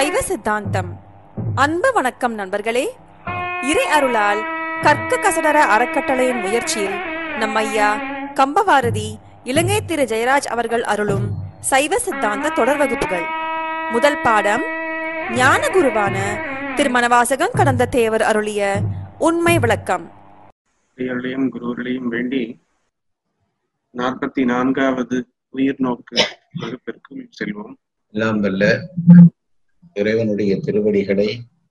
சைவ சித்தாந்தம் அன்பு வணக்கம் நண்பர்களே இறை அருளால் கற்க கசடர அறக்கட்டளையின் முயற்சியில் நம் ஐயா கம்பவாரதி இலங்கை திரு ஜெயராஜ் அவர்கள் அருளும் சைவ சித்தாந்த தொடர் வகுப்புகள் முதல் பாடம் ஞான குருவான திருமணவாசகம் கடந்த தேவர் அருளிய உண்மை விளக்கம் குருவர்களையும் குருவர்களையும் வேண்டி நாற்பத்தி நான்காவது உயிர் நோக்கு வகுப்பிற்கு செல்வோம் எல்லாம் வல்ல இறைவனுடைய திருவடிகளை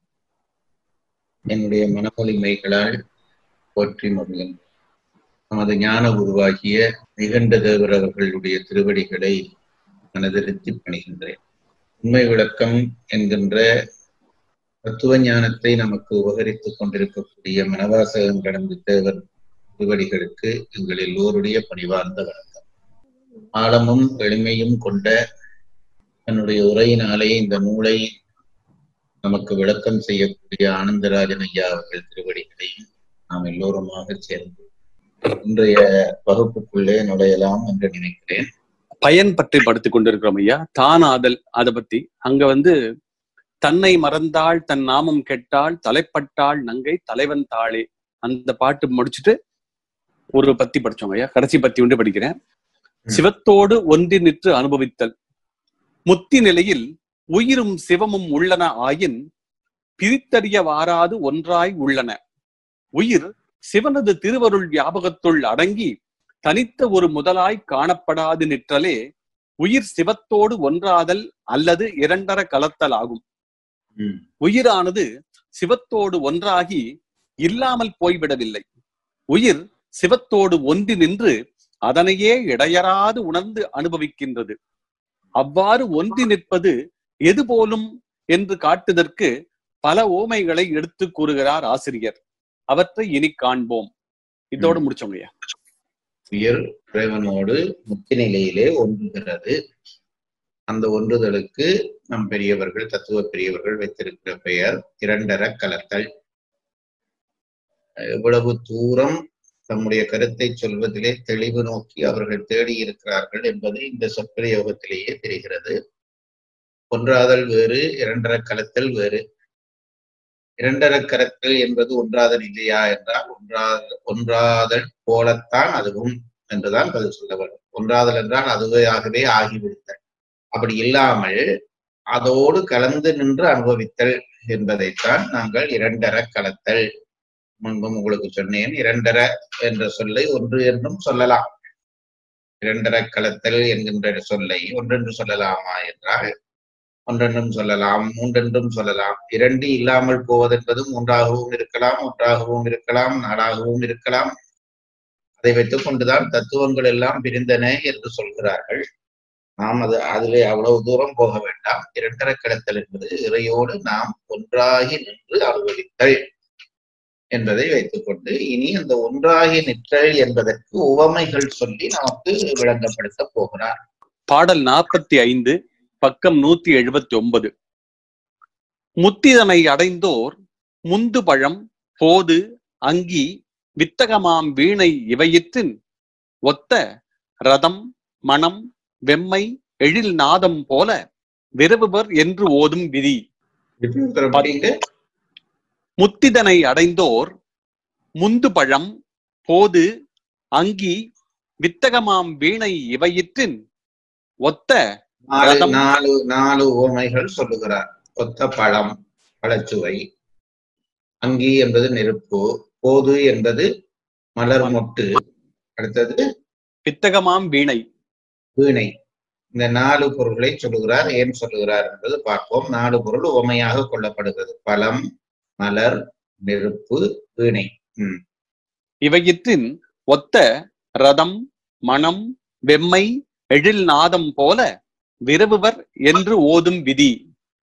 என்னுடைய மனமொழிமைகளால் போற்றி மகிழ்கிறேன் நமது ஞான உருவாகிய நிகண்ட தேவர் அவர்களுடைய திருவடிகளை மனதிருத்தி பணிகின்றேன் உண்மை விளக்கம் என்கின்ற தத்துவ ஞானத்தை நமக்கு உபகரித்துக் கொண்டிருக்கக்கூடிய மனவாசகம் கடந்த தேவர் திருவடிகளுக்கு எங்கள் எல்லோருடைய பணிவார்ந்த வணக்கம் ஆழமும் எளிமையும் கொண்ட தன்னுடைய உரையினாலே இந்த நூலை நமக்கு விளக்கம் செய்யக்கூடிய ஆனந்தராஜன் ஐயா அவர்கள் திருவடிகளையும் நாம் எல்லோருமாக சேர்ந்து இன்றைய வகுப்புக்குள்ளே நுழையலாம் என்று நினைக்கிறேன் பயன் பற்றி படுத்துக் கொண்டிருக்கிறோம் ஐயா தானாதல் அதை பத்தி அங்க வந்து தன்னை மறந்தாள் தன் நாமம் கெட்டாள் தலைப்பட்டாள் நங்கை தலைவன் தாளே அந்த பாட்டு முடிச்சுட்டு ஒரு பத்தி படிச்சோம் ஐயா கடைசி பத்தி ஒன்று படிக்கிறேன் சிவத்தோடு ஒன்றி நின்று அனுபவித்தல் முத்தி நிலையில் உயிரும் சிவமும் உள்ளன ஆயின் பிரித்தறிய வாராது ஒன்றாய் உள்ளன உயிர் சிவனது திருவருள் ஞாபகத்துள் அடங்கி தனித்த ஒரு முதலாய் காணப்படாது நிற்றலே உயிர் சிவத்தோடு ஒன்றாதல் அல்லது இரண்டர கலத்தல் ஆகும் ம், உயிரானது சிவத்தோடு ஒன்றாகி இல்லாமல் போய்விடவில்லை உயிர் சிவத்தோடு ஒன்றி நின்று அதனையே இடையறாது உணர்ந்து அனுபவிக்கின்றது அவ்வாறு ஒன்றி நிற்பது எது போலும் என்று காட்டுதற்கு பல ஓமைகளை எடுத்து கூறுகிறார் ஆசிரியர் அவற்றை இனி காண்போம் இதோடு ம். முடிச்சோங்கய்யா உயிர் இறைவனோடு முத்தி நிலையிலே ஒன்றுகிறது அந்த ஒன்றுதலுக்கு நம் பெரியவர்கள் தத்துவ பெரியவர்கள் வைத்திருக்கிற பெயர் இரண்டர கலத்தல் எவ்வளவு தூரம் தம்முடைய கருத்தை சொல்வதிலே தெளிவு நோக்கி அவர்கள் தேடி இருக்கிறார்கள் என்பது இந்த சொற்பிரயோகத்திலேயே தெரிகிறது ஒன்றாதல் வேறு இரண்டர கலத்தல் வேறு இரண்டர கலத்தல் என்பது ஒன்றாதல் இல்லையா என்றால் ஒன்றா ஒன்றாதல் போலத்தான் அதுவும் என்றுதான் பதில் சொல்ல வேண்டும் ஒன்றாதல் என்றால் அதுவே ஆகவே ஆகிவிடுத்தல் அப்படி இல்லாமல் அதோடு கலந்து நின்று அனுபவித்தல் என்பதைத்தான் நாங்கள் இரண்டர கலத்தல் முன்பும் உங்களுக்கு சொன்னேன் இரண்டர என்ற சொல்லை ஒன்று என்றும் சொல்லலாம் இரண்டர கலத்தல் என்கின்ற சொல்லை ஒன்றென்று சொல்லலாமா என்றால் ஒன்றென்றும் சொல்லலாம் மூன்றென்றும் சொல்லலாம் இரண்டு இல்லாமல் போவதென்பது மூன்றாகவும் இருக்கலாம் ஒன்றாகவும் இருக்கலாம் நாலாகவும் இருக்கலாம் அதை வைத்துக் கொண்டுதான் தத்துவங்கள் எல்லாம் பிரிந்தன என்று சொல்கிறார்கள் நாம் அது அதிலே அவ்வளவு தூரம் போக வேண்டாம் இரண்டர கிடத்தல் என்பது இறையோடு நாம் ஒன்றாகி நின்று அனுபவித்தல் என்பதை வைத்துக்கொண்டு இனி அந்த ஒன்றாகி நிற்றல் என்பதற்கு உவமைகள் சொல்லி நமக்கு விளங்கப்படுத்த போகிறார் பாடல் நாற்பத்தி ஐந்து பக்கம் நூத்தி எழுபத்தி ஒன்பது முத்திதனை அடைந்தோர் முந்து பழம் போது அங்கி வித்தகமாம் வீணை இவையிற்றின் ஒத்த ரதம் மணம் வெம்மை எழில் நாதம் போல விரவுவர் என்று ஓதும் விதி இப்படி ஒரு தடவை படிங்க. முத்திதனை அடைந்தோர் முந்து பழம் போது அங்கி வித்தகமாம் வீணை இவையிற்றின் ஒத்த நாலு ரதம். நாலு நாலு உவமைகள் சொல்லுகிறார் ஒத்த பழம் பழச்சுவை அங்கி என்பது நெருப்பு போது என்பது மலர் மொட்டு அடுத்தது வித்தகமாம் வீணை வீணை இந்த நாலு பொருள்களை சொல்லுகிறார் ஏன் சொல்லுகிறார் என்பது பார்ப்போம் நாலு பொருள் உவமையாக கொள்ளப்படுகிறது பழம் மலர் நெருப்பு வீணை ம் இவையிற்றின் ஒத்த ரதம் மணம் வெம்மை எழில் நாதம் போல விரவுவர் என்று ஓதும் விதி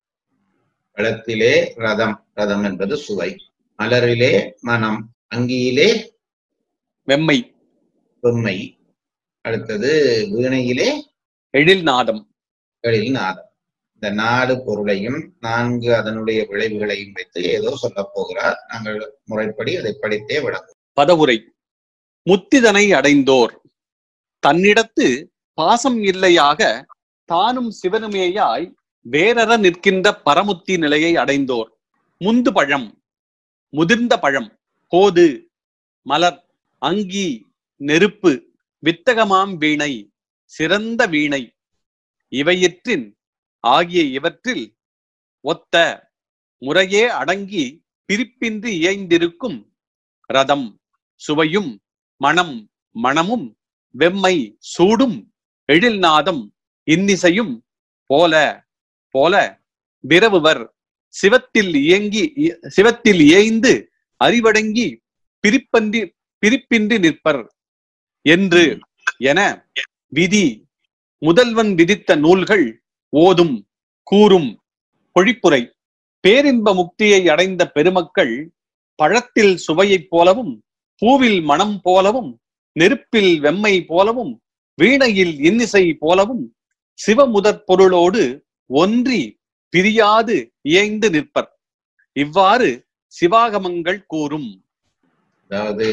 பழத்திலே ரதம் ரதம் என்பது சுவை மலரிலே மனம் அங்கியிலே வெம்மை வெம்மை அடுத்தது வீணையிலே எழில் நாதம் எழில் நாதம் இந்த நாலு பொருளையும் நான்கு அதனுடைய விளைவுகளையும் வைத்து ஏதோ சொல்லப் போகிறார் நாங்கள் முறைப்படி அதை படித்தே விளங்கும் பதவுரை முத்திதனை அடைந்தோர் தன்னிடத்து பாசம் இல்லையாக தானும் சிவனுமேயாய் வேறற நிற்கின்ற பரமுத்தி நிலையை அடைந்தோர் முந்து பழம் முதிர்ந்த பழம் கோது மலர் அங்கி நெருப்பு வித்தகமாம் வீணை சிறந்த வீணை இவையிற்றின் ஆகிய இவற்றில் ஒத்த முறையே அடங்கி பிரிப்பின்றி இயைந்திருக்கும் ரதம் சுவையும் மணம் மணமும் வெம்மை சூடும் எழில்நாதம் இன்னிசையும் போல போல விரவுவர் சிவத்தில் இயங்கி சிவத்தில் இயைந்து அறிவடங்கி பிரிப்பன்றி பிரிப்பின்றி நிற்பர் என்று என விதி முதல்வன் விதித்த நூல்கள் ஓதும் கூறும் பொழிப்புரை பேரின்ப முக்தியை அடைந்த பெருமக்கள் பழத்தில் சுவையைப் போலவும் பூவில் மனம் போலவும் நெருப்பில் வெம்மை போலவும் வீணையில் இன்னிசை போலவும் சிவமுதற் பொருளோடு ஒன்றி பிரியாது இயைந்து நிற்பர் இவ்வாறு சிவாகமங்கள் கூறும் அதாவது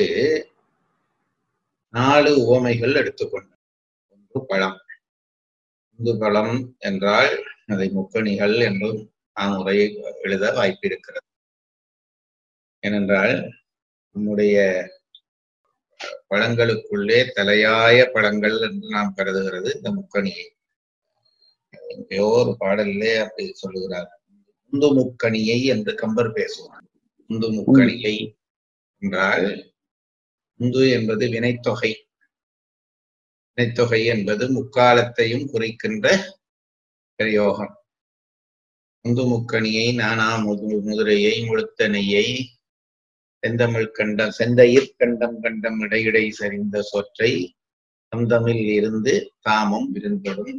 நாலு உவமைகள் எடுத்துக்கொண்ட ஒன்று பழம் இந்து பழம் என்றால் அதை முக்கணிகள் என்றும் நாம் உரை எழுத வாய்ப்பிருக்கிறது ஏனென்றால் நம்முடைய பழங்களுக்குள்ளே தலையாய பழங்கள் என்று நாம் கருதுகிறது இந்த முக்கணியை எங்கேயோ ஒரு பாடலிலே அப்படி சொல்லுகிறார் முந்து முக்கணியை என்று கம்பர் பேசுவார் முந்து முக்கணியை என்றால் முந்து என்பது வினைத்தொகை வினைத்தொகை என்பது முக்காலத்தையும் குறிக்கின்ற பிரயோகம் முந்து முக்கணியை நானா முது முதுரையை முழுத்தனையை செந்தமிழ் கண்டம் செந்தையிற் கண்டம் கண்டம் இடையிடை சரிந்த சொற்றை தம்தமிழ் இருந்து தாமும் விருந்தொடும்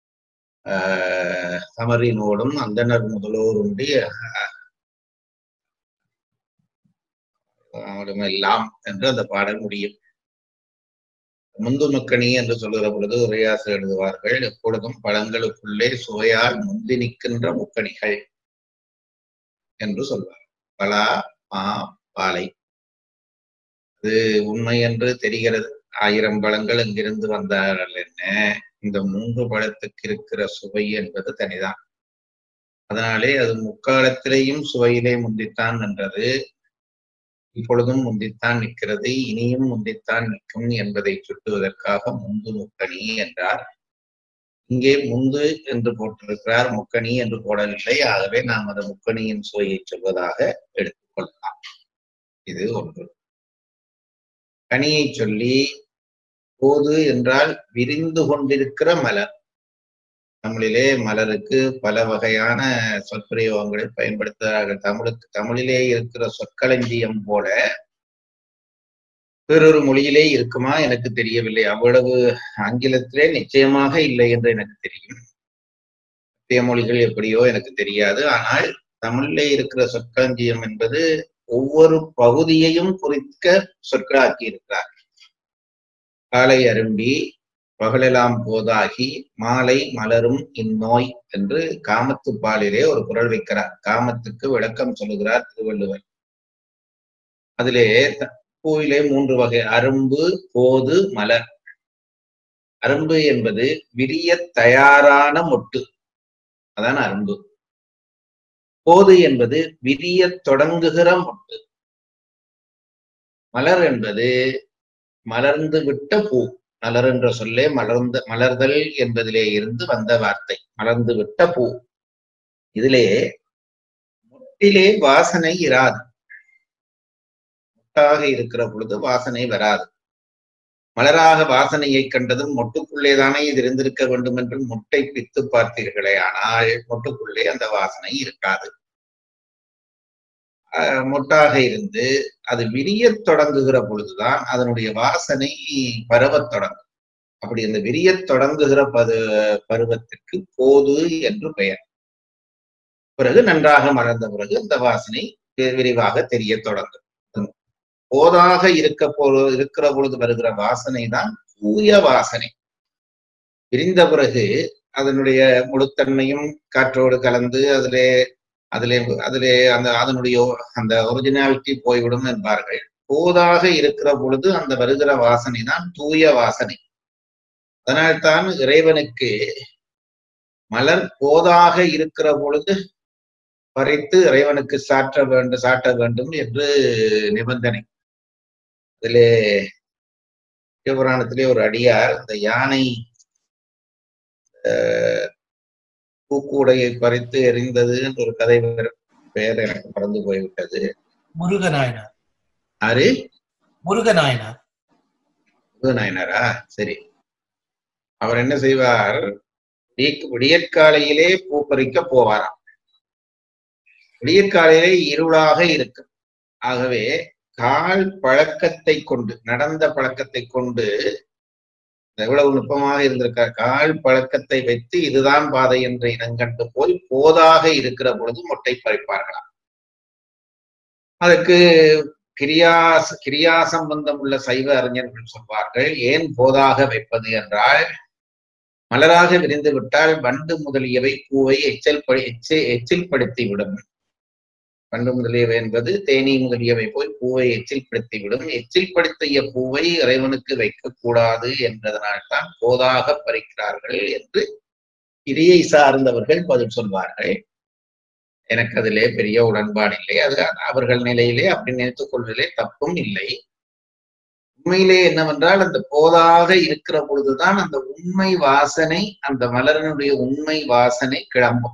ஆஹ் சமரினோடும் அந்தனர் முதலோர் உண்டு எல்லாம் என்று அந்த பாடல் முடியும் முந்து முக்கணி என்று சொல்லுகிற பொழுது உரையாசு எழுதுவார்கள் எப்பொழுதும் பழங்களுக்குள்ளே சுவையால் முந்தி நிற்கின்ற முக்கணிகள் என்று சொல்வார் பலா மா பாலை அது உண்மை என்று தெரிகிறது ஆயிரம் பழங்கள் இங்கிருந்து வந்தார்கள் என்ன இந்த மூன்று பழத்துக்கு இருக்கிற சுவை என்பது தனிதான் அதனாலே அது முக்காலத்திலேயும் சுவையிலே முந்தித்தான் நின்றது இப்பொழுதும் முந்தித்தான் நிற்கிறது இனியும் முந்தித்தான் நிற்கும் என்பதை சுட்டுவதற்காக முந்து முக்கணி என்றார் இங்கே முந்து என்று போட்டிருக்கிறார் முக்கணி என்று போடவில்லை ஆகவே நாம் அந்த முக்கணியின் சுவையை சொல்வதாக எடுத்துக்கொள்ளலாம் இது ஒன்று கனியை சொல்லி போது என்றால் விரிந்து கொண்டிருக்கிற மலர் தமிழிலே மலருக்கு பல வகையான சொற்பிரயோகங்களை பயன்படுத்துகிறார்கள் தமிழுக்கு தமிழிலே இருக்கிற சொற்களஞ்சியம் போல வேறொரு மொழியிலே இருக்குமா எனக்கு தெரியவில்லை அவ்வளவு ஆங்கிலத்திலே நிச்சயமாக இல்லை என்று எனக்கு தெரியும் மத்திய மொழிகள் எப்படியோ எனக்கு தெரியாது ஆனால் தமிழிலே இருக்கிற சொற்களஞ்சியம் என்பது ஒவ்வொரு பகுதியையும் குறிக்க சொற்களாக்கி இருக்கிறார் காலை அரும்பி பகலெல்லாம் போதாகி மாலை மலரும் இந்நோய் என்று காமத்து பாலிலே ஒரு குரல் வைக்கிறார் காமத்துக்கு விளக்கம் சொல்லுகிறார் திருவள்ளுவர் அதிலே பூவிலே மூன்று வகை அரும்பு போது மலர் அரும்பு என்பது விரிய தயாரான மொட்டு அதான் அரும்பு போது என்பது விரிய தொடங்குகிற மொட்டு மலர் என்பது மலர்ந்து விட்ட பூ மலர் என்ற சொல்லே மலர்ந்த மலர்தல் என்பதிலே இருந்து வந்த வார்த்தை மலர்ந்து விட்ட பூ இதிலே மொட்டிலே வாசனை இராது மொட்டாக இருக்கிற பொழுது வாசனை வராது மலராக வாசனையை கண்டதும் மொட்டுக்குள்ளே தானே இது இருந்திருக்க வேண்டும் என்று மொட்டை பித்து பார்த்தீர்களே ஆனால் மொட்டுக்குள்ளே அந்த வாசனை இருக்காது மொட்டாக இருந்து அது விரியத் தொடங்குகிற பொழுதுதான் அதனுடைய வாசனை பரவத் தொடங்கும் அப்படி அந்த விரியத் தொடங்குகிற பது பருவத்திற்கு போது என்று பெயர் பிறகு நன்றாக மலர்ந்த பிறகு அந்த வாசனை விரிவாக தெரிய தொடங்கும் போதாக இருக்க போ இருக்கிற பொழுது வருகிற வாசனை தான் தூய வாசனை விரிந்த பிறகு அதனுடைய முழுத்தன்மையும் காற்றோடு கலந்து அதிலே அதிலே அதிலே அந்த அதனுடைய அந்த ஒரிஜினாலிட்டி போய்விடும் என்பார்கள் போதாக இருக்கிற பொழுது அந்த வருகிற வாசனை தான் தூய வாசனை அதனால்தான் இறைவனுக்கு மலர் போதாக இருக்கிற பொழுது பறித்து இறைவனுக்கு சாற்ற வேண்டும் சாட்ட வேண்டும் என்று நிபந்தனை அதிலே சிவபுராணத்திலே ஒரு அடியார் இந்த யானை அஹ், பூக்கூடையை பறித்து எறிந்தது என்று ஒரு கதை வேற- பெயர் எனக்கு மறந்து போய்விட்டது முருகநாயனார் ஆறு முருகநாயனார் நாயனாரா சரி அவர் என்ன செய்வார் விடிய- விடியற்காலையிலே பூ பறிக்க போவாராம் விடியற்காலையிலே இருளாக இருக்கும் ஆகவே கால் பழக்கத்தை கொண்டு நடந்த பழக்கத்தை கொண்டு எவ்வளவு நுட்பமாக இருந்திருக்கார் கால் பழக்கத்தை வைத்து இதுதான் பாதை என்று இனங்கண்டு போய் போதாக இருக்கிற பொழுது மொட்டை பறிப்பார்களாம் அதற்கு கிரியாஸ் கிரியா சம்பந்தம் உள்ள சைவ அறிஞர்கள் சொல்வார்கள் ஏன் போதாக வைப்பது என்றால் மலராக விரிந்து விட்டால் வண்டு முதலியவை பூவை எச்சல் படி எச்ச- எச்சில் படுத்தி விடும் வண்டு முதலியவை என்பது தேனீ முதலியவை போய் பூவை எச்சில் படுத்தி விடும் எச்சில் படுத்திய பூவை இறைவனுக்கு வைக்கக்கூடாது என்பதனால்தான் போதாக பறிக்கிறார்கள் என்று கிரியை சார்ந்தவர்கள் பதில் சொல்வார்கள் எனக்கு அதிலே பெரிய உடன்பாடு இல்லை அது அவர்கள் நிலையிலே அப்படி நினைத்துக் கொள்வதிலே தப்பும் இல்லை உண்மையிலே என்னவென்றால் அந்த போதாக இருக்கிற பொழுதுதான் அந்த உண்மை வாசனை அந்த மலரினுடைய உண்மை வாசனை கிளம்பும்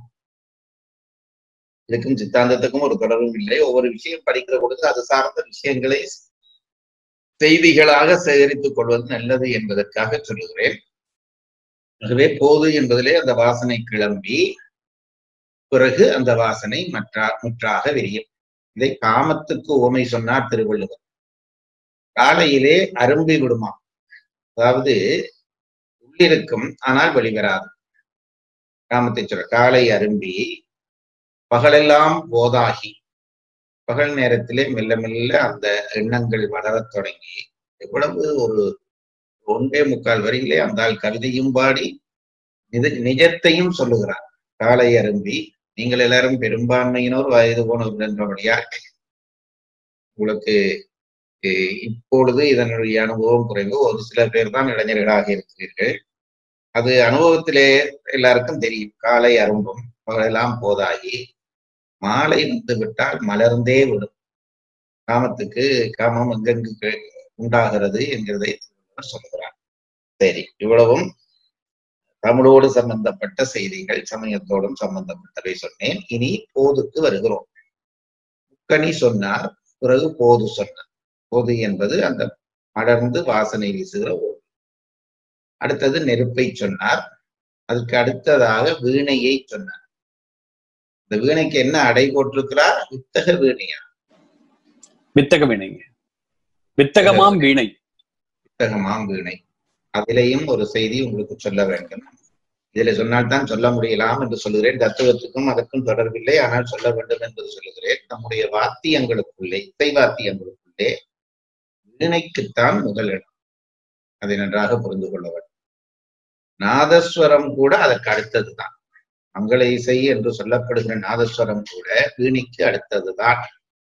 இதுக்கும் சித்தாந்தத்துக்கும் ஒரு தொடர்பும் இல்லை ஒவ்வொரு விஷயம் படிக்கிற பொழுது அது சார்ந்த விஷயங்களை செய்திகளாக சேகரித்துக் கொள்வது நல்லது என்பதற்காக சொல்லுகிறேன் ஆகவே போது என்பதிலே அந்த வாசனை கிளம்பி பிறகு அந்த வாசனை மற்றா முற்றாக விரியும் இதை காமத்துக்கு உவமை சொன்னார் திருவள்ளுவர் காலையிலே அரும்பி விடுமா அதாவது உள்ளிருக்கும் ஆனால் வெளிவராது காமத்தை சொல்ற காலை அரும்பி பகலெல்லாம் போதாகி பகல் நேரத்திலே மெல்ல மெல்ல அந்த எண்ணங்கள் வளரத் தொடங்கி எவ்வளவு ஒரு ஒன்றே முக்கால் வரியிலே அந்த ஆள் கவிதையும் பாடி நிஜ நிஜத்தையும் சொல்லுகிறார் காலை அரும்பி நீங்கள் எல்லாரும் பெரும்பான்மையினோர் வயது போனவர் என்றபடியா உங்களுக்கு அஹ், இப்பொழுது இதனுடைய அனுபவம் குறைவு ஒரு சில பேர் தான் இளைஞர்களாக இருக்கிறீர்கள் அது அனுபவத்திலே எல்லாருக்கும் தெரியும் காலை அரும்பும் பகலெல்லாம் போதாகி மாலை வந்து விட்டால் மலர்ந்தே விடும் காமத்துக்கு காமம் எங்கெங்கு கி- உண்டாகிறது என்கிறதை திருவள்ளுவர் சொல்கிறார் சரி இவ்வளவும் தமிழோடு சம்பந்தப்பட்ட செய்திகள் சமயத்தோடும் சம்பந்தப்பட்டவை சொன்னேன் இனி போதுக்கு வருகிறோம் முக்கணி சொன்னார் பிறகு போது சொன்னார் போது என்பது அந்த அடர்ந்து வாசனை வீசுகிற ஓடு அடுத்தது நெருப்பை சொன்னார் அதுக்கு அடுத்ததாக வீணையை சொன்னார் இந்த வீணைக்கு என்ன அடை போட்டிருக்கிறார் வித்தக வீணையா வித்தக வீணைங்க வித்தகமாம் வீணை வித்தகமாம் வீணை அதிலேயும் ஒரு செய்தி உங்களுக்கு சொல்ல வேண்டும் இதுல சொன்னால்தான் சொல்ல முடியலாம் என்று சொல்லுகிறேன் தத்துவத்துக்கும் அதற்கும் தொடர்பில்லை ஆனால் சொல்ல வேண்டும் என்று சொல்லுகிறேன் நம்முடைய வாத்தியங்களுக்குள்ளே இசை வாத்தியங்களுக்குள்ளே வீணைக்குத்தான் முதலிடம் அதை நன்றாக புரிந்து கொள்ள வேண்டும் நாதஸ்வரம் கூட அதற்கு அடுத்ததுதான் மங்கள இசை என்று சொல்லப்படுகிற நாதஸ்வரம் கூட வீணைக்கு அடுத்ததுதான்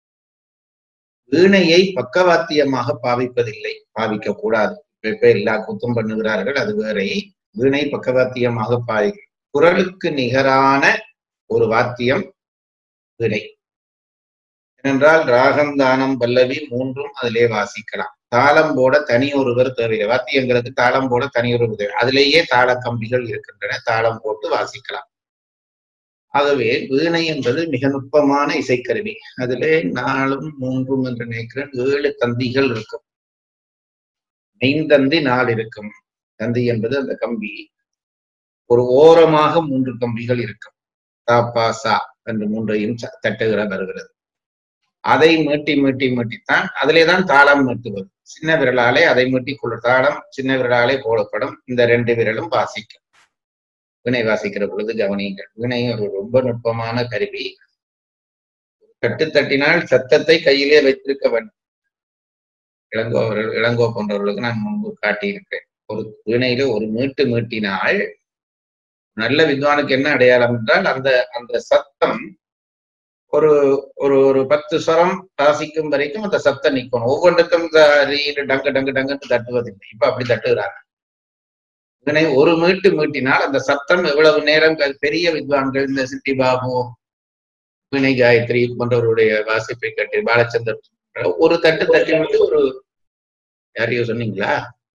வீணையை பக்கவாத்தியமாக பாவிப்பதில்லை பாவிக்க கூடாது இப்ப இப்ப எல்லா குத்தும் பண்ணுகிறார்கள் அது வேறை வீணை பக்கவாத்தியமாக பாவி குரலுக்கு நிகரான ஒரு வாத்தியம் வீணை ஏனென்றால் ராகம் தானம் பல்லவி மூன்றும் அதிலே வாசிக்கலாம் தாளம் போட தனி ஒருவர் தேவையில்லை வாத்தியங்களுக்கு தாளம் போட தனி ஒருவர் தேவை அதிலேயே தாள கம்பிகள் இருக்கின்றன தாளம் போட்டு வாசிக்கலாம் ஆகவே வீணை என்பது மிக நுட்பமான இசைக்கருவி அதிலே நாலும் மூன்றும் என்று நினைக்கிறேன் ஏழு தந்திகள் இருக்கும் மெய்ந்தந்தி நாள் இருக்கும் தந்தி என்பது அந்த கம்பி ஒரு ஓரமாக மூன்று கம்பிகள் இருக்கும் தா பா சா என்று மூன்றையும் ச- தட்டுகிற வருகிறது அதை மீட்டி மீட்டி மீட்டித்தான் அதிலே தான் தாளம் மீட்டுவது சின்ன விரலாலே அதை மீட்டிக் கொள்ள தாளம் சின்ன விரலாலே போடப்படும் இந்த ரெண்டு விரலும் வாசிக்கும் வீணை வாசிக்கிற பொழுது கவனியுங்கள் வீணை ஒரு ரொம்ப நுட்பமான கருவி தட்டு தட்டினால் சத்தத்தை கையிலே வைத்திருக்க வேண்டும் இளங்கோ அவர்கள் இளங்கோ போன்றவர்களுக்கு நான் முன்பு காட்டியிருக்கிறேன் ஒரு வீணையில ஒரு மீட்டு மீட்டினால் நல்ல வித்வானுக்கு என்ன அடையாளம் என்றால் அந்த அந்த சத்தம் ஒரு ஒரு ஒரு பத்து ஸ்வரம் வாசிக்கும் வரைக்கும் அந்த சத்தம் நிக்கணும் ஒவ்வொன்றுக்கும் இந்த ரீடு டங்கு டங்கு டங்குன்னு தட்டுவதில்லை இப்ப அப்படி தட்டுகிறாங்க வீணை ஒரு மீட்டு மீட்டினால் அந்த சத்தம் எவ்வளவு நேரம் க- பெரிய வித்வான்கள் இந்த சிட்டி பாபு வீணை காயத்ரி போன்றவருடைய வாசிப்பை கட்டி பாலச்சந்தர் ஒரு தட்டு தட்டி விட்டு ஒரு யாரையோ சொன்னீங்களா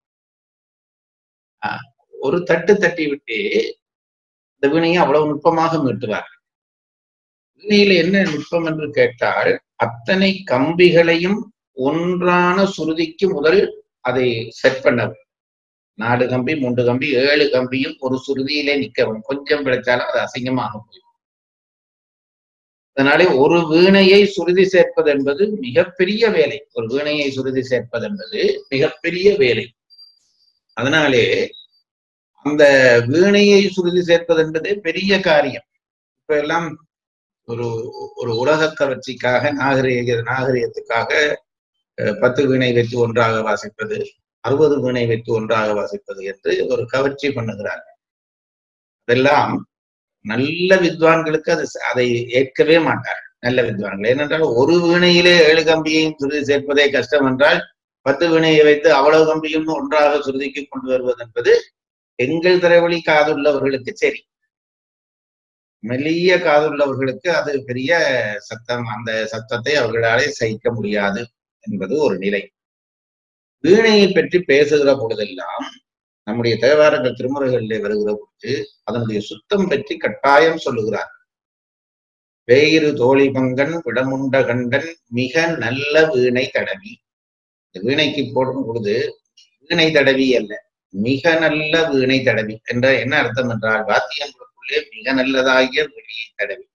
ஆ, ஒரு தட்டு தட்டி விட்டு இந்த வீணையை அவ்வளவு நுட்பமாக மீட்டுவார் வீணையில என்ன நுட்பம் என்று கேட்டால் அத்தனை கம்பிகளையும் ஒன்றான சுருதிக்கு முதல் அதை செட் பண்ண வேண்டும். நாலு கம்பி மூன்று கம்பி ஏழு கம்பியும் ஒரு சுருதியிலே நிற்கவும் கொஞ்சம் பிழைச்சாலும் அது அசிங்கமாக போய் அதனாலே ஒரு வீணையை சுருதி சேர்ப்பது என்பது மிகப்பெரிய வேலை ஒரு வீணையை சுருதி சேர்ப்பது என்பது மிகப்பெரிய வேலை அதனாலே அந்த வீணையை சுருதி சேர்ப்பது என்பதே பெரிய காரியம் இப்ப எல்லாம் ஒரு ஒரு உலக கவர்ச்சிக்காக நாகரிக நாகரிகத்துக்காக அஹ், பத்து வீணை வைத்து ஒன்றாக வாசிப்பது அறுபது வீணை வைத்து ஒன்றாக வாசிப்பது என்று ஒரு கவர்ச்சி பண்ணுகிறாங்க அதெல்லாம் நல்ல வித்வான்களுக்கு அது ச- அதை ஏற்கவே மாட்டார் நல்ல வித்வான்கள் ஏனென்றால் ஒரு வீணையிலே ஏழு கம்பியையும் சுருதி சேர்ப்பதே கஷ்டம் என்றால் பத்து வீணையை வைத்து அவ்வளவு கம்பியும் ஒன்றாக சுருதிக்கு கொண்டு வருவது என்பது எங்கள் திரைவழி காதுள்ளவர்களுக்கு சரி மெல்லிய காதுள்ளவர்களுக்கு அது பெரிய சத்தம் அந்த சத்தத்தை அவர்களாலே சகிக்க முடியாது என்பது ஒரு நிலை வீணையை பற்றி பேசுகிற பொழுதெல்லாம் நம்முடைய தேவாரங்கள் திருமுறைகளிலே வருகிற பொழுது அதனுடைய சுத்தம் பற்றி கட்டாயம் சொல்லுகிறார் வேயிறு தோழி பங்கன் விடமுண்ட கண்டன் மிக நல்ல வீணை தடவி இந்த வீணைக்கு போடும் பொழுது வீணை தடவி அல்ல மிக நல்ல வீணை தடவி என்ற என்ன அர்த்தம் என்றால் வாத்தியங்களுக்குள்ளே மிக நல்லதாகிய வீணையை தடவி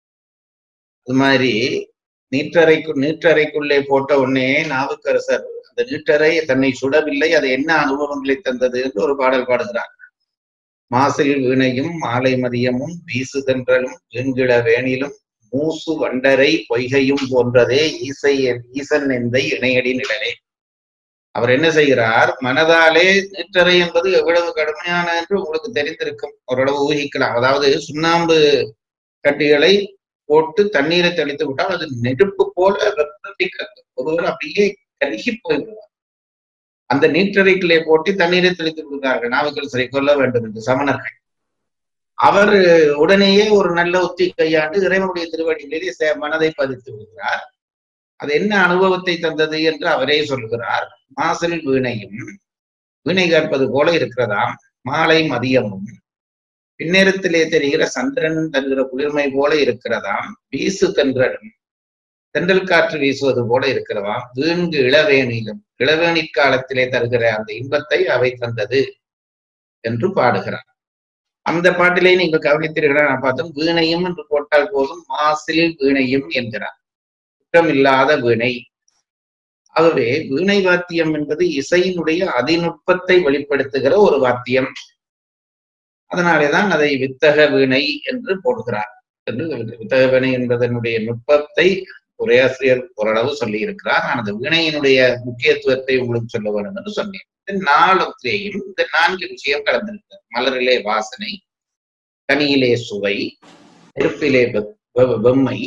அது மாதிரி நீற்றறைக்கு நீற்றறைக்குள்ளே போட்ட உடனே நாவுக்கரசர் அந்த நீற்றறை தன்னை சுடவில்லை அது என்ன அனுபவங்களை தந்தது என்று ஒரு பாடல் பாடுகிறார் மாசில் வீணையும் மாலை மதியமும் வீசுதன்றலும் வெண்கிள வேணிலும் மூசு வண்டரை பொய்கையும் போன்றதே ஈசை ஈசன் எந்தை இணையடி நிழலே அவர் என்ன செய்கிறார் மனதாலே நீற்றறை என்பது எவ்வளவு கடுமையான என்று உங்களுக்கு தெரிந்திருக்கும் ஓரளவு ஊகிக்கலாம் அதாவது சுண்ணாம்பு கட்டிகளை போட்டு தண்ணீரை தெளித்து விட்டால் அது நெருப்பு போல வெப்பத்தை கக்கும். ஒருவர் அப்படியே கருகி போய்விடுவார் அந்த நீற்றறைக்குள்ளே போட்டு தண்ணீரை தெளித்து விடுகிறார்கள் நாவுக்கள் சரி கொள்ள வேண்டும் என்று சமணர்கள் அவர் உடனேயே ஒரு நல்ல உத்தி கையாண்டு இறைவனுடைய திருவடிகளிலே சே- மனதை பதித்து விடுகிறார் அது என்ன அனுபவத்தை தந்தது என்று அவரே சொல்கிறார் மாசல் வீணையும் வீணை கேட்பது போல இருக்கிறதாம் மாலை மதியமும் பின்னேரத்திலே தெரிகிற சந்திரன் தருகிற குளிர்மை போல இருக்கிறதாம் வீசு தென்றலும் தென்றல் காற்று வீசுவது போல இருக்கிறதாம் வீண்கு இளவேணிலும் இளவேணி காலத்திலே தருகிற அந்த இன்பத்தை அவை தந்தது என்று பாடுகிறார் அந்த பாட்டிலே நீங்கள் கவனித்தீர்களா நான் பார்த்தோம் வீணையும் என்று போட்டால் போதும் மாசில் வீணையும் என்கிறார் குற்றமில்லாத வீணை ஆகவே வீணை வாத்தியம் என்பது இசையினுடைய அதிநுட்பத்தை வெளிப்படுத்துகிற ஒரு வாத்தியம் அதனாலேதான் அதை வித்தக வீணை என்று போடுகிறார் என்று வித்தக வீணை என்பதனுடைய நுட்பத்தை உரையாசிரியர் ஓரளவு சொல்லி இருக்கிறார் நான் அந்த வீணையினுடைய முக்கியத்துவத்தை உங்களுக்கு சொல்ல வேண்டும் என்று சொன்னேன் இந்த நாலுத்திலேயும் இந்த நான்கு விஷயம் கலந்திருக்கிறது மலரிலே வாசனை கனியிலே சுவை நெருப்பிலே வெ- வெ- வெம்மை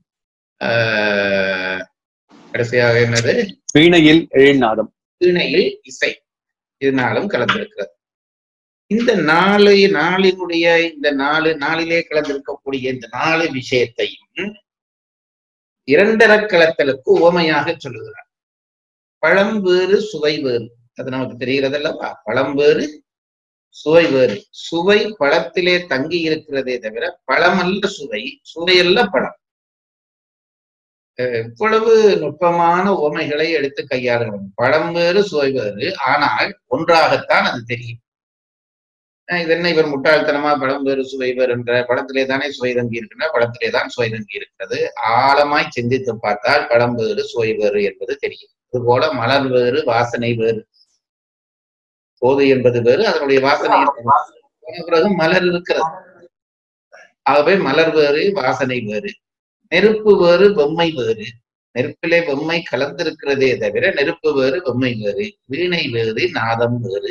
ஆஹ் கடைசியாக என்னது வீணையில் எழுநாதம் வீணையில் இசை இதனாலும் கலந்திருக்கிறது இந்த நாலு நாளினுடைய இந்த நாலு நாளிலே கலந்திருக்கக்கூடிய இந்த நாலு விஷயத்தையும் இரண்டரக்கலத்தலுக்கு உவமையாக சொல்லுகிறார் பழம் வேறு சுவை வேறு அது நமக்கு தெரிகிறது அல்லவா பழம் வேறு சுவை வேறு சுவை பழத்திலே தங்கி இருக்கிறதே தவிர பழமல்ல சுவை சுவையல்ல பழம் அஹ் இவ்வளவு நுட்பமான உவமைகளை எடுத்து கையாளுகிறோம் பழம் வேறு சுவை வேறு ஆனால் ஒன்றாகத்தான் அது தெரியும் அஹ் இது என்ன இவர் முட்டாள்தனமா பழம் வேறு சுவை வேறு என்ற பழத்திலே தானே சுவை தங்கி இருக்கின்ற பழத்திலே தான் சுவை தங்கி இருக்கிறது ஆழமாய் சிந்தித்து பார்த்தால் பழம் வேறு சுவை வேறு என்பது தெரியும் இதுபோல மலர் வேறு வாசனை வேறு போது என்பது வேறு அதனுடைய வாசனை என்பது வேறு. போன பிறகு மலர் இருக்கிறது ஆகவே மலர் வேறு வாசனை வேறு நெருப்பு வேறு பொம்மை வேறு நெருப்பிலே பொம்மை கலந்திருக்கிறதே தவிர நெருப்பு வேறு பொம்மை வேறு வீணை வேறு நாதம் வேறு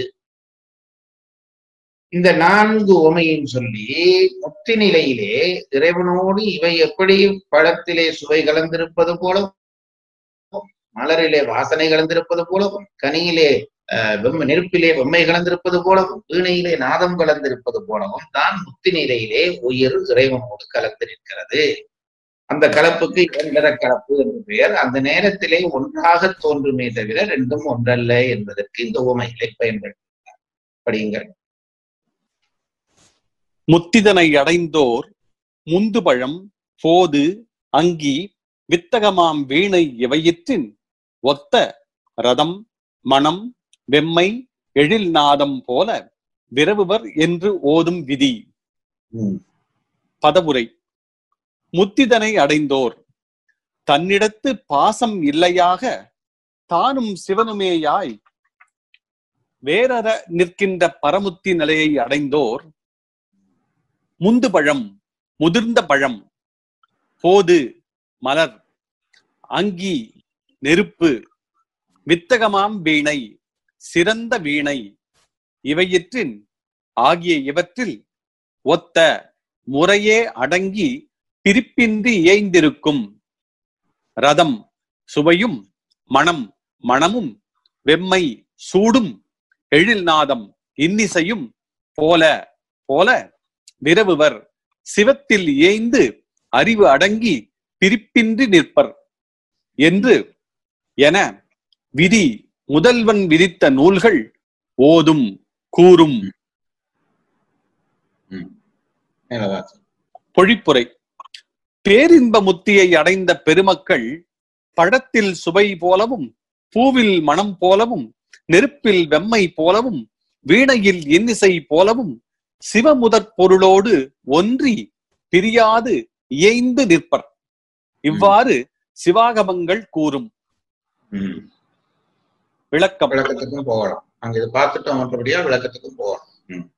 இந்த நான்கு உமையும் சொல்லி முத்தி நிலையிலே இறைவனோடு இவை எப்படி பழத்திலே சுவை கலந்திருப்பது போலவும் மலரிலே வாசனை கலந்திருப்பது போலவும் கனியிலே அஹ், வெம்ம நெருப்பிலே வெம்மை கலந்திருப்பது போலவும் வீணையிலே நாதம் கலந்திருப்பது போலவும் தான் முத்தி நிலையிலே உயிர் இறைவனோடு கலந்து நிற்கிறது அந்த கலப்புக்கு இரண்டர கலப்பு என்று பெயர் அந்த நேரத்திலே ஒன்றாக தோன்றுமே தவிர ரெண்டும் ஒன்றல்ல என்பதற்கு இந்த உவமைகளை பயன்படுத்தினார் படியுங்கள் முத்திதனை அடைந்தோர் முந்துபழம் போது அங்கி வித்தகமாம் வீணை இவையிற்றின் ஒத்த ரதம் மணம் வெம்மை எழில் நாதம் போல விரவுவர் என்று ஓதும் விதி ம், பதவுரை முத்திதனை அடைந்தோர் தன்னிடத்து பாசம் இல்லையாக தானும் சிவனுமேயாய் வேறற நிற்கின்ற பரமுத்தி நிலையை அடைந்தோர் முந்து பழம் முதிர்ந்த பழம் போது மலர் அங்கி நெருப்பு வித்தகமாம் வீணை சிறந்த வீணை இவையிற்றின் ஆகிய இவற்றில் ஒத்த முறையே அடங்கி பிரிப்பின்றி இயைந்திருக்கும் ரதம் சுவையும் மணம் மணமும் வெம்மை சூடும் எழில்நாதம் இன்னிசையும் போல போல விரவுவர் சிவத்தில் இயைந்து அறிவு அடங்கி பிரிப்பின்றி நிற்பர் என்று என விதி முதல்வன் விதித்த நூல்கள் ஓதும் கூறும் ம். மேல வாசி. பொழிப்புரை பேரின்ப முத்தியை அடைந்த பெருமக்கள் பழத்தில் சுவை போலவும் பூவில் மனம் போலவும் நெருப்பில் வெம்மை போலவும் வீணையில் இன்னிசை போலவும் சிவமுதற் பொருளோடு ஒன்றி பிரியாது இயைந்து நிற்பர் இவ்வாறு சிவாகமங்கள் கூறும் ம். விளக்கம் விளக்கத்துக்கும் போகலாம் அங்க இது பார்த்துட்டோம் மற்றபடியா விளக்கத்துக்கும் போகலாம்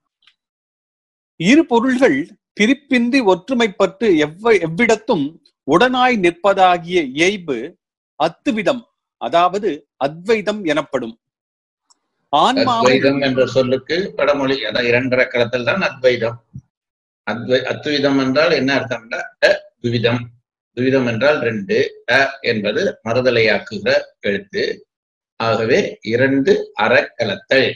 இரு பொருள்கள் பிரிப்பின்றி ஒற்றுமைப்பட்டு எவ்வ எவ்விடத்தும் உடனாய் நிற்பதாகிய இயைபு அத்துவிதம் அதாவது அத்வைதம் எனப்படும் ஆன்மாவும் அத்வைதம் என்ற சொல்லுக்கு படமொழி அதான் இரண்டரை களத்தில் தான் அத்வைதம் அத்வை அத்வைதம் என்றால் என்ன அர்த்தம்னா அ துவிதம் துவிதம் என்றால் ரெண்டு அ என்பது மறுதலையாக்குகிற எழுத்து ஆகவே இரண்டு அறக்கலத்தல்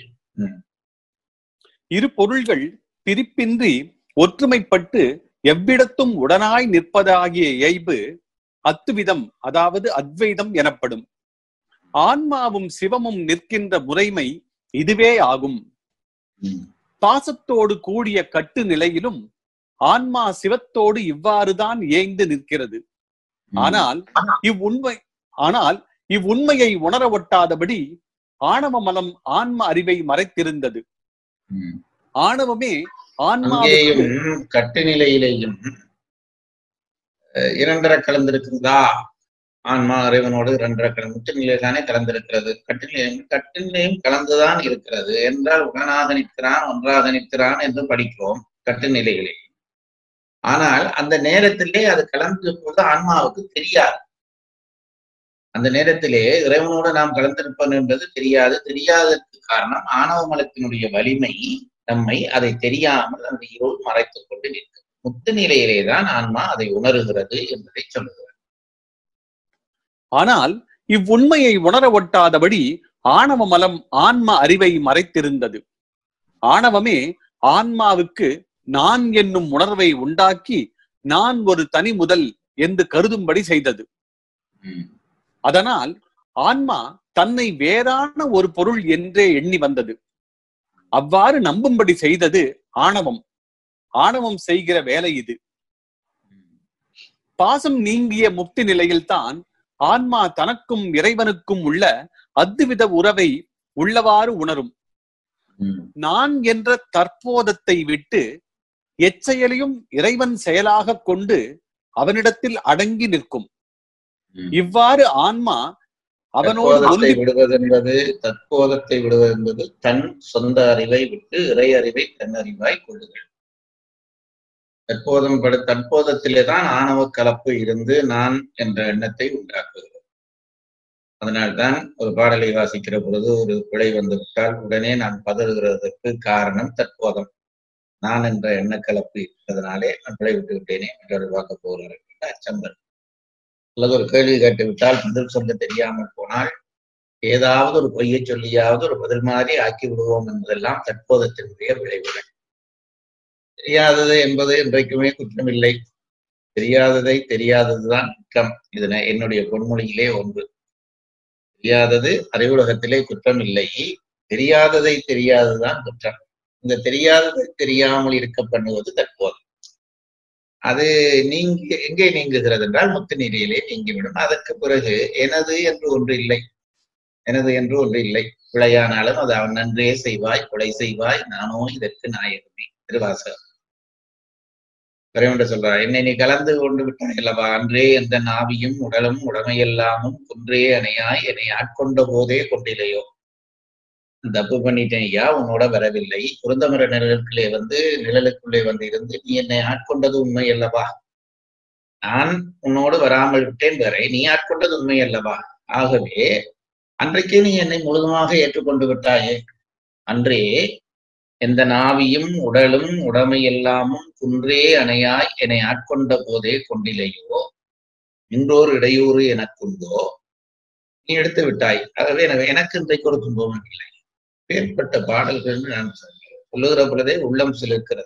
இரு பொருள்கள் பிரிப்பின்றி ஒற்றுமைப்பட்டு எவ்விடத்தும் உடனாய் நிற்பதாகிய இயைபு அத்துவிதம் அதாவது அத்வைதம் எனப்படும் ஆன்மாவும் சிவமும் நிற்கின்ற முறைமை இதுவே ஆகும் ம். பாசத்தோடு கூடிய கட்டு நிலையிலும் ஆன்மா சிவத்தோடு இவ்வாறுதான் ஏய்ந்து நிற்கிறது ஆனால் இவ்வுண்மை ஆனால் இவ்வுண்மையை உணர ஒட்டாதபடி ஆணவ மலம் ஆன்ம அறிவை மறைத்திருந்தது ம். ஆணவமே ஆன்மாவுக்கு அங்கேயும் கட்டு நிலையிலேயும் அஹ், இரண்டரை கலந்திருக்கிறதா ஆன்மா இறைவனோடு இரண்டரை கலந்து முற்று நிலை தானே கலந்திருக்கிறது கட்டு நிலையும் கட்டு நிலையும் கலந்துதான் இருக்கிறது என்றால் உடனாக நிற்கிறான் ஒன்றாக நிற்கிறான் என்று படிக்கிறோம் கட்டு நிலைகளில் ஆனால் அந்த நேரத்திலே அது கலந்திருப்பது ஆன்மாவுக்கு தெரியாது அந்த நேரத்திலே இறைவனோடு நாம் கலந்திருப்போம் என்பது தெரியாது தெரியாததற்கு காரணம் ஆணவ மலத்தினுடைய வலிமை நம்மை அதை தெரியாமல் அந்த இருள் மறைத்துக் கொண்டு நிற்கும் முத்து நிலையிலே தான் ஆன்மா அதை உணர்கிறது என்பதை சொல்லுகிறது ஆனால் இவ்வுண்மையை உணர ஒட்டாதபடி ஆணவ மலம் ஆன்ம அறிவை மறைத்திருந்தது ஆணவமே ஆன்மாவுக்கு நான் என்னும் உணர்வை உண்டாக்கி நான் ஒரு தனி முதல் என்று கருதும்படி செய்தது ம். அதனால் ஆன்மா தன்னை வேறான ஒரு பொருள் என்றே எண்ணி வந்தது அவ்வாறு நம்பும்படி செய்தது ஆணவம் ஆணவம் செய்கிற வேலை இது பாசம் நீங்கிய முக்தி நிலையில்தான் ஆன்மா தனக்கும் இறைவனுக்கும் உள்ள அத்துவித உறவை உள்ளவாறு உணரும் ம். நான் என்ற தற்போதத்தை விட்டு எச்செயலையும் இறைவன் செயலாக கொண்டு அவனிடத்தில் அடங்கி நிற்கும் ம். இவ்வாறு ஆன்மா அவனோடு தற்போதத்தை ஒன்றி விடுவது என்பது தற்போதத்தை விடுவது என்பது தன் சொந்த அறிவை விட்டு இறை அறிவை தன் அறிவாய் கொள்ளுதல் தற்போதம் படு தற்போதத்திலே தான் ஆணவ கலப்பு இருந்து நான் என்ற எண்ணத்தை உண்டாக்குகிறது அதனால்தான் ஒரு பாடலை வாசிக்கிற பொழுது ஒரு பிழை வந்துவிட்டால் உடனே நான் பதறுகிறதற்கு காரணம் தற்போதம் நான் என்ற எண்ணக்கலப்பு இருப்பதனாலே நான் பிழை விட்டு விட்டேனே என்று பார்க்க போகிறார் என்ற அச்சம் வரும் அல்லது ஒரு கேள்வி கேட்டு விட்டால் பதில் சொல்ல தெரியாமல் போனால் ஏதாவது ஒரு பொய்யை சொல்லியாவது ஒரு பதில் மாதிரி ஆக்கி விடுவோம் என்பதெல்லாம் தற்போதத்தினுடைய விளைவுகள் தெரியாதது என்பது இன்றைக்குமே குற்றமில்லை தெரியாததை தெரியாததுதான் குற்றம் இது நான் என்னுடைய பொன்மொழியிலே ஒன்று தெரியாதது அறிவுலகத்திலே குற்றம் இல்லை தெரியாததை தெரியாததுதான் குற்றம் இந்த தெரியாததை தெரியாமல் இருக்க பண்ணுவது தற்போது அது நீங்க எங்கே நீங்குகிறது என்றால் முத்து நிலையிலே நீங்கிவிடும் அதற்கு பிறகு எனது என்று ஒன்று இல்லை எனது என்று ஒன்று இல்லை பிழையானாலும் அது அவன் நன்றே செய்வாய் கொலை செய்வாய் நானோ இதற்கு நாயகமே திருவாசகம் இறைவன் சொல்றார் என்னை நீ கலந்து கொண்டு விட்டாய் அல்லவா அன்றே எந்த நாவியும் உடலும் உடமையெல்லாமும் குன்றே அணையாய் என்னை ஆட்கொண்ட போதே கொண்டிலையோ தப்பு பண்ணிட்டேன் ஐயா உன்னோட வரவில்லை குருந்தமர நிழலுக்குள்ளே வந்து நிழலுக்குள்ளே வந்து இருந்து நீ என்னை ஆட்கொண்டது உண்மை அல்லவா நான் உன்னோடு வராமல் விட்டேன் வரை நீ ஆட்கொண்டது உண்மை அல்லவா ஆகவே அன்றைக்கே நீ என்னை முழுதுமாக ஏற்றுக்கொண்டு விட்டாயே அன்றே எந்த நாவியும் உடலும் உடமையெல்லாமும் குன்றே அணையாய் என்னை ஆட்கொண்ட போதே கொண்டிலையோ இன்றோர் இடையூறு எனக்குண்டோ நீ எடுத்து விட்டாய் ஆகவே எனக்கு எனக்கு இன்றைக்கு ஒரு துன்பமும் இல்லை பேர்பட்ட பாடல்கள் நான் சொல்லுகிற பொழுதே உள்ளம் சிலிர்க்கிறது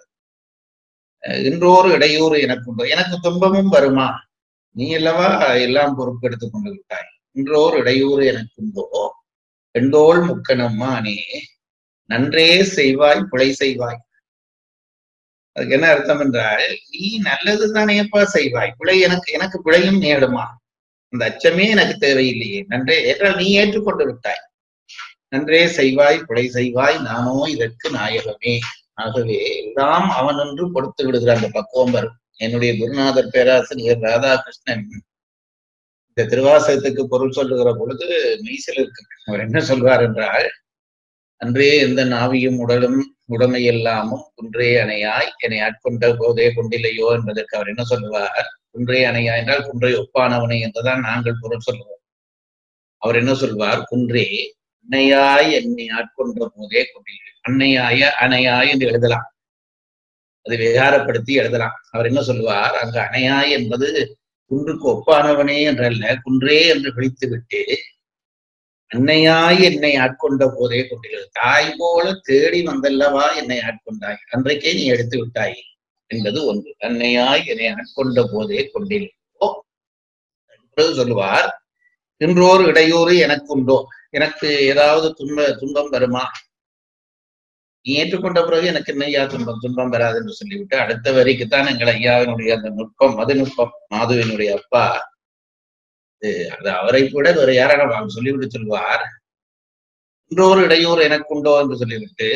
இன்றோரு இடையூறு எனக்குண்டோ எனக்கு துன்பமும் வருமா நீ அல்லவா எல்லாம் பொறுப்பெடுத்துக் கொண்டு விட்டாய் இன்றோர் இடையூறு எனக்குண்டோ எண்டோள் முக்கணம்மா நீ நன்றே செய்வாய் பிழை செய்வாய் அதுக்கு என்ன அர்த்தம் என்றால் நீ நல்லது தானேப்பா செய்வாய் பிழை எனக்கு எனக்கு பிழையும் நேடுமா அந்த அச்சமே எனக்கு தேவையில்லையே நன்றே ஏற்றால் நீ ஏற்றுக்கொண்டு விட்டாய் நன்றே செய்வாய் பிழை செய்வாய் நானோ இதற்கு நாயகமே ஆகவே எல்லாம் அவன் என்று கொடுத்து விடுகிற அந்த பக்குவம் வரும் என்னுடைய குருநாதர் பேராசிரியர் ராதாகிருஷ்ணன் இந்த திருவாசகத்துக்கு பொருள் சொல்லுகிற பொழுது மெய்சில் இருக்கு அவர் என்ன சொல்வார் என்றால் அன்றே எந்த நாவியும் உடலும் உடமை எல்லாமும் குன்றே அணையாய் என்னை ஆட்கொண்ட போதே கொண்டில்லையோ என்பதற்கு அவர் என்ன சொல்லுவார் குன்றே அணையா என்றால் குன்றை ஒப்பானவனை என்றுதான் நாங்கள் பொருள் சொல்லுவோம் அவர் என்ன சொல்வார் குன்றே அன்னையாய் என்னை ஆட்கொண்ட போதே கொண்டில்லை அன்னையாய அணையாய் என்று எழுதலாம் அது விகாரப்படுத்தி எழுதலாம் அவர் என்ன சொல்லுவார் அங்கு அணையாய் என்பது குன்றுக்கு ஒப்பானவனே என்றல்ல குன்றே என்று விழித்து விட்டு அன்னையாய் என்னை ஆட்கொண்ட போதே கொண்டிருக்கிறது தாய் போல தேடி வந்தல்லவா என்னை ஆட்கொண்டாய் அன்றைக்கே நீ எடுத்து விட்டாய் என்பது ஒன்று அன்னையாய் என்னை ஆட்கொண்ட போதே கொண்டிருக்கோ சொல்லுவார் இன்றோர் இடையூறு எனக்குண்டோ எனக்கு ஏதாவது துன்ப துன்பம் வருமா நீ ஏற்றுக்கொண்ட பிறகு எனக்கு என்னையா துன்பம் துன்பம் வராது என்று சொல்லிவிட்டு அடுத்த வரிக்குத்தான் எங்கள் ஐயாவினுடைய அந்த நுட்பம் மது நுட்பம் மாதுவினுடைய அப்பா அது அவரை விட வேற யாரான அவர் சொல்லிவிட்டு சொல்வார் இன்றோரு இடையூறு எனக்குண்டோ என்று சொல்லிவிட்டு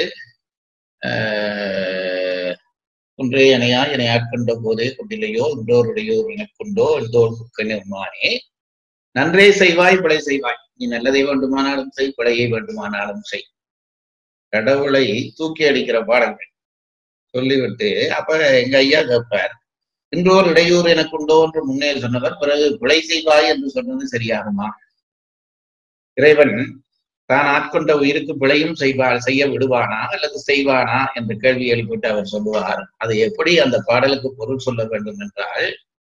ஆஹ் ஒன்றே எனையா என்னை ஆட்கொண்ட போதே கொண்டில்லையோ இன்றோர் இடையூறு எனக்குண்டோ எந்தோர் முக்கனே நன்றே செய்வாய் பிழை செய்வாய் நீ நல்லதை வேண்டுமானாலும் செய் பிழையை வேண்டுமானாலும் செய் கடவுளை தூக்கி அடிக்கிற பாடங்கள் சொல்லிவிட்டு அப்ப எங்க ஐயா கேட்பார் இன்றோர் இடையூறு எனக்கு உண்டோ என்று முன்னே சொன்னவர் பிறகு பிழை செய்வாய் என்று சொன்னது சரியாகுமா இறைவன் தான் ஆட்கொண்ட உயிருக்கு பிழையும் செய்வார் செய்ய விடுவானா அல்லது செய்வானா என்ற கேள்வி எழுப்பிட்டு அவர் சொல்லுவார் அது எப்படி அந்த பாடலுக்கு பொருள் சொல்ல வேண்டும் என்றால்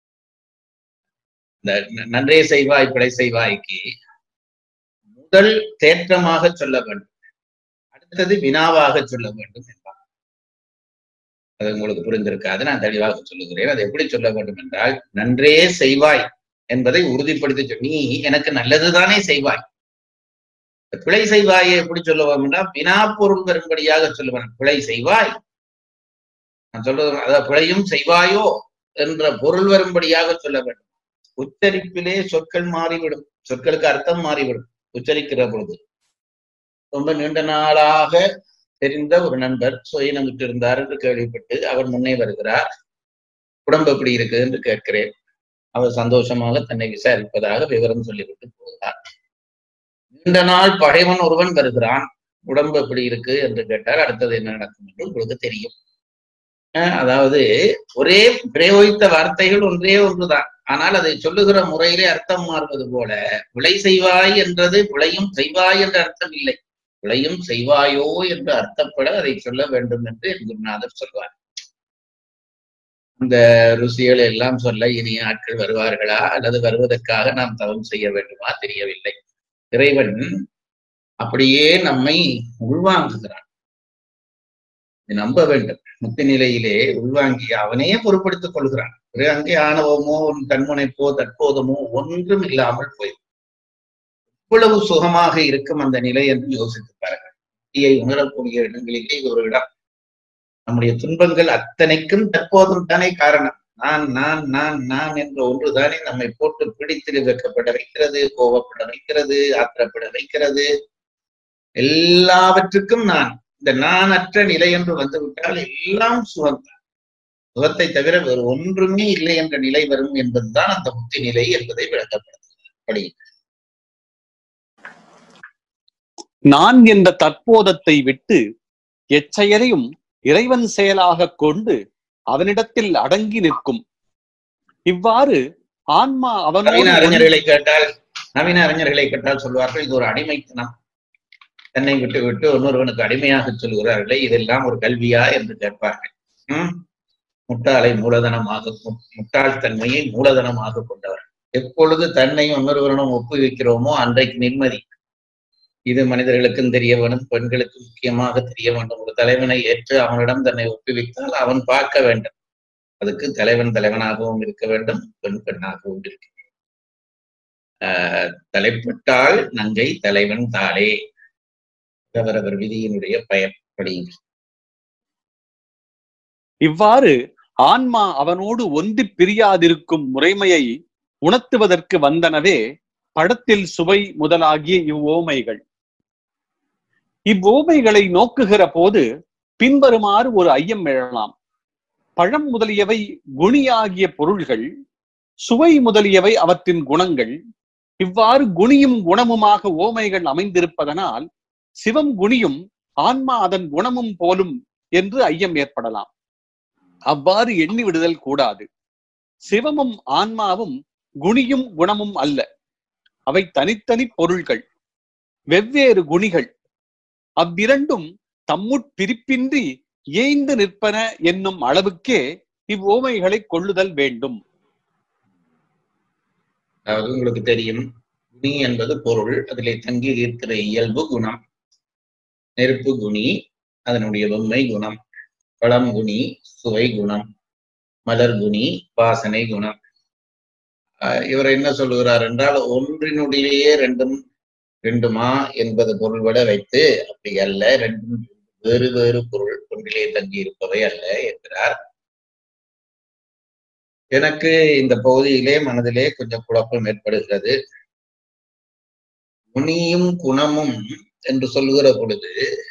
இந்த நன்றே செய்வாய் பிழை செய்வாய்க்கு முதல் தேற்றமாக சொல்ல வேண்டும் அடுத்தது வினாவாக சொல்ல வேண்டும் என்பார் அது உங்களுக்கு புரிந்திருக்காது நான் தெளிவாக சொல்லுகிறேன் அதை எப்படி சொல்ல வேண்டும் என்றால் நன்றே செய்வாய் என்பதை உறுதிப்படுத்தி நீ எனக்கு நல்லதுதானே செய்வாய் பிழை செய்வாயை எப்படி சொல்லுவோம் என்றால் வினா பொருள் வரும்படியாக சொல்லுவேன் பிழை செய்வாய் நான் சொல்றது அதாவது பிழையும் செய்வாயோ என்ற பொருள் வரும்படியாக சொல்ல வேண்டும் உச்சரிப்பிலே சொற்கள் மாறிவிடும் சொற்களுக்கு அர்த்தம் மாறிவிடும் உச்சரிக்கிற பொழுது ரொம்ப நீண்ட நாளாக தெரிந்த ஒரு நண்பர் சுயநமிட்டு இருந்தார் என்று கேள்விப்பட்டு அவர் முன்னே வருகிறார் உடம்பு எப்படி இருக்கு என்று கேட்கிறேன் அவர் சந்தோஷமாக தன்னை விசாரிப்பதாக விவரம் சொல்லிவிட்டு போகிறார் நீண்ட நாள் பகைவன் ஒருவன் வருகிறான் உடம்பு எப்படி இருக்கு என்று கேட்டால் அடுத்தது என்ன நடக்கும் என்று உங்களுக்கு தெரியும் அதாவது ஒரே பிரயோகித்த வார்த்தைகள் ஒன்றே ஒன்றுதான் ஆனால் அதை சொல்லுகிற முறையிலே அர்த்தம் மாறுவது போல விளை செய்வாய் என்றது விளையும் செய்வாய் என்ற அர்த்தம் இல்லை விளையும் செய்வாயோ என்று அர்த்தப்பட அதை சொல்ல வேண்டும் என்று என் குருநாதர் சொல்வார் இந்த ருசிகள் எல்லாம் சொல்ல இனி ஆட்கள் வருவார்களா அல்லது வருவதற்காக நாம் தவம் செய்ய வேண்டுமா தெரியவில்லை இறைவன் அப்படியே நம்மை உள்வாங்குகிறான் இதை நம்ப வேண்டும் முத்து நிலையிலே உள்வாங்கி அவனே பொறுப்படுத்திக் கொள்கிறான் பிறகு அங்கே ஆணவமோ ஒரு தன்முனைப்போ தற்போதமோ ஒன்றும் இல்லாமல் போய் இவ்வளவு சுகமாக இருக்கும் அந்த நிலை என்று யோசித்து பாருங்கள் தீயை உணரக்கூடிய இடங்களிலே இது ஒரு இடம் நம்முடைய துன்பங்கள் அத்தனைக்கும் தற்போதும் தானே காரணம் நான் நான் நான் நான் என்ற ஒன்றுதானே நம்மை போட்டு பிடித்து வைக்கப்பட வைக்கிறது கோவப்பட வைக்கிறது ஆத்திரப்பட வைக்கிறது எல்லாவற்றுக்கும் நான் இந்த நான் அற்ற நிலை என்று வந்துவிட்டால் எல்லாம் சுகம்தான் சுகத்தை தவிர வேறு ஒன்றுமே இல்லை என்ற நிலை வரும் என்பதுதான் அந்த முக்தி நிலை என்பதை விளக்கப்படுத்துகிறார் அப்படி நான் என்ற தற்போதத்தை விட்டு எச்செயலையும் இறைவன் செயலாக கொண்டு அவனிடத்தில் அடங்கி நிற்கும் இவ்வாறு ஆன்மா நவீன அவனோடு அறிஞர்களை கேட்டால் நவீன அறிஞர்களை கேட்டால் சொல்வார்கள் இது ஒரு அடிமைத்தனம் தன்னை விட்டு விட்டு இன்னொருவனுக்கு அடிமையாக சொல்கிறார்களே இதெல்லாம் ஒரு கல்வியா என்று கேட்பார்கள் உம் முட்டாளை மூலதனமாக மு- முட்டாள்தன்மையை மூலதனமாக கொண்டவர் எப்பொழுது தன்னை இன்னொருவரிடம் ஒப்புவிக்கிறோமோ அன்றைக்கு நிம்மதி இது மனிதர்களுக்கும் தெரிய வேண்டும் பெண்களுக்கு முக்கியமாக தெரிய வேண்டும் ஒரு தலைவனை ஏற்று அவனிடம் தன்னை ஒப்புவித்தால் அவன் பார்க்க வேண்டும் அதுக்கு தலைவன் தலைவனாகவும் இருக்க வேண்டும் பெண் பெண்ணாகவும் இருக்க வேண்டும் ஆஹ் தலைப்பட்டால் நங்கை தலைவன் தாளே அவரவர் விதியினுடைய பயன்படி இவ்வாறு ஆன்மா அவனோடு ஒன்றி பிரியாதிருக்கும் முறைமையை உணர்த்துவதற்கு வந்தனவே படத்தில் சுவை முதலாகிய இவ்வோமைகள் இவ்வோமைகளை நோக்குகிற போது பின்வருமாறு ஒரு ஐயம் எழலாம் பழம் முதலியவை குணியாகிய பொருள்கள் சுவை முதலியவை அவற்றின் குணங்கள் இவ்வாறு குணியும் குணமுமாக ஓமைகள் அமைந்திருப்பதனால் சிவம் குணியும் ஆன்மா அதன் குணமும் போலும் என்று ஐயம் ஏற்படலாம் அவ்வாறு எண்ணி விடுதல் கூடாது சிவமும் ஆன்மாவும் குணியும் குணமும் அல்ல அவை தனித்தனி பொருள்கள் வெவ்வேறு குணிகள் அவ்விரண்டும் தம்முட் பிரிப்பின்றி ஏய்ந்து நிற்பன என்னும் அளவுக்கே இவ்வோமைகளை கொள்ளுதல் வேண்டும் அதாவது உங்களுக்கு தெரியும் குணி என்பது பொருள் அதிலே தங்கி இருக்கிற இயல்பு குணம் நெருப்பு குணி அதனுடைய வெம்மை குணம் பழம் குணி சுவை குணம் மலர் குணி வாசனை குணம் ஆஹ் இவர் என்ன சொல்லுகிறார் என்றால் ஒன்றினுடையே ரெண்டும் ரெண்டுமா என்பது பொருள்பட வைத்து அப்படி அல்ல ரெண்டும் வேறு வேறு பொருள் ஒன்றிலே தங்கி இருப்பவை அல்ல என்கிறார் எனக்கு இந்த பகுதியிலே மனதிலே கொஞ்சம் குழப்பம் ஏற்படுகிறது குணியும் குணமும் என்று சொல்லுகிற பொழுது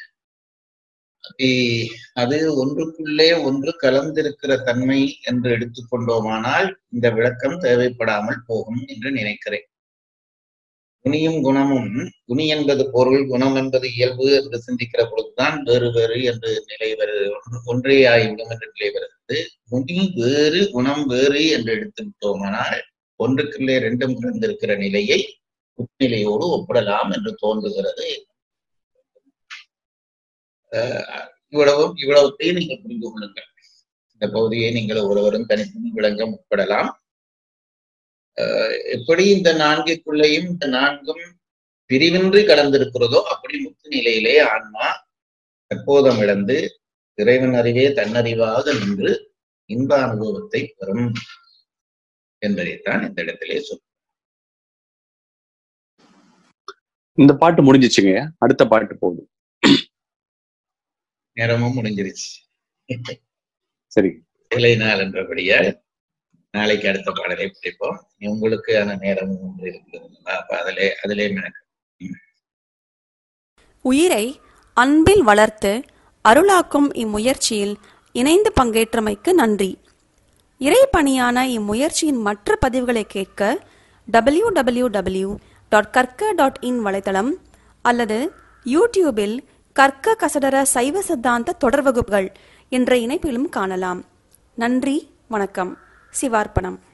இ- அது ஒன்றுக்குள்ளே ஒன்று கலந்திருக்கிற தன்மை என்று எடுத்துக்கொண்டோமானால் இந்த விளக்கம் தேவைப்படாமல் போகும் என்று நினைக்கிறேன் குணியும் குணமும் குணி என்பது பொருள் குணம் என்பது இயல்பு என்று சிந்திக்கிற பொழுதுதான் வேறு வேறு என்று நிலை வருது ஒன்று- ஒன்றே ஆகிவிடும் என்ற நிலை வருகிறது குணி வேறு குணம் வேறு என்று எடுத்துவிட்டோமானால் ஒன்றுக்குள்ளே ரெண்டும் கலந்திருக்கிற நிலையை உட்நிலையோடு ஒப்பிடலாம் என்று தோன்றுகிறது அஹ் இவ்வளவும் இவ்வளவுத்தையும் நீங்கள் புரிந்து கொள்ளுங்கள் இந்த பகுதியை நீங்கள் ஒருவரும் தனித்தனி விளங்க முற்படலாம் அஹ் எப்படி இந்த நான்குக்குள்ளேயும் இந்த நான்கும் பிரிவின்றி கலந்திருக்கிறதோ அப்படி முத்து நிலையிலே ஆன்மா தற்போதம் இழந்து இறைவன் அறிவே தன்னறிவாக நின்று இன்ப அனுபவத்தை பெறும் என்பதைத்தான் இந்த இடத்திலே சொல் இந்த பாட்டு முடிஞ்சிச்சுங்க அடுத்த பாட்டு போகுது நேரமும் முடிஞ்சிருச்சு சரி இலை நாள் என்றபடியால் நாளைக்கு அடுத்த பாடலை படிப்போம் உங்களுக்கான நேரமும் ஒன்று இருக்கிறது அப்ப அதிலே அதிலே மெனக்கு உயிரை அன்பில் வளர்த்து அருளாக்கும் இம்முயற்சியில் இணைந்து பங்கேற்றமைக்கு நன்றி இறைப்பணியான இம்முயற்சியின் மற்ற பதிவுகளை கேட்க டபிள்யூ டபிள்யூ டபிள்யூ டாட் கற்க டாட் இன் வலைத்தளம் அல்லது யூடியூபில் கற்க கசடர சைவ சித்தாந்த தொடர் வகுப்புகள் என்ற இணைப்பிலும் காணலாம் நன்றி வணக்கம் சிவார்ப்பணம்